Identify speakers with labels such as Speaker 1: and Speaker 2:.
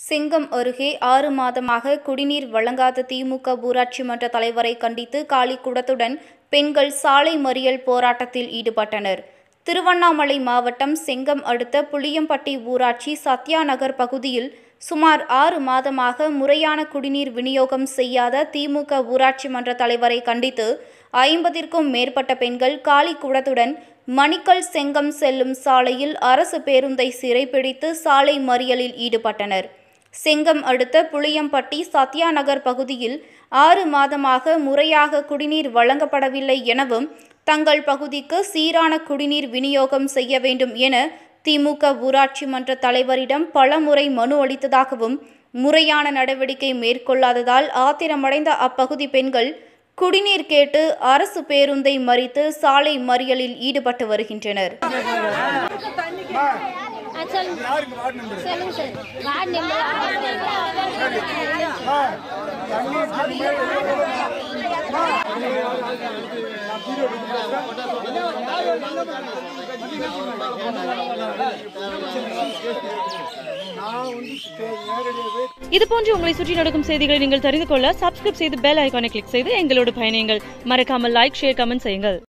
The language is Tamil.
Speaker 1: சிங்கம் அருகே ஆறு மாதமாக குடிநீர் வழங்காத திமுக ஊராட்சி மன்ற தலைவரை கண்டித்து காலிக்குடத்துடன் பெண்கள் சாலை மறியல் போராட்டத்தில் ஈடுபட்டனர் திருவண்ணாமலை மாவட்டம் செங்கம் அடுத்த புளியம்பட்டி ஊராட்சி சத்யா நகர் பகுதியில் சுமார் ஆறு மாதமாக முறையான குடிநீர் விநியோகம் செய்யாத திமுக ஊராட்சி மன்ற தலைவரை கண்டித்து ஐம்பதிற்கும் மேற்பட்ட பெண்கள் காலிக்குடத்துடன் மணிக்கல் செங்கம் செல்லும் சாலையில் அரசு பேருந்தை சிறைப்பிடித்து சாலை மறியலில் ஈடுபட்டனர் செங்கம் அடுத்த புளியம்பட்டி சத்யா நகர் பகுதியில் ஆறு மாதமாக முறையாக குடிநீர் வழங்கப்படவில்லை எனவும் தங்கள் பகுதிக்கு சீரான குடிநீர் விநியோகம் செய்ய வேண்டும் என திமுக ஊராட்சி மன்ற தலைவரிடம் பலமுறை மனு அளித்ததாகவும் முறையான நடவடிக்கை மேற்கொள்ளாததால் ஆத்திரமடைந்த அப்பகுதி பெண்கள் குடிநீர் கேட்டு அரசு பேருந்தை மறித்து சாலை மறியலில் ஈடுபட்டு வருகின்றனர்
Speaker 2: ஆ, சொல்லுங்க சொல்லுங்க சார் வார்டு நம்பர்
Speaker 3: இது போன்று உங்களை சுற்றி நடக்கும் செய்திகளை நீங்கள் தெரிந்து கொள்ள சப்ஸ்கிரைப் செய்து பெல் ஐகானை கிளிக் செய்து எங்களோடு பயணியுங்கள் மறக்காமல் லைக் ஷேர் கமெண்ட் செய்யுங்கள்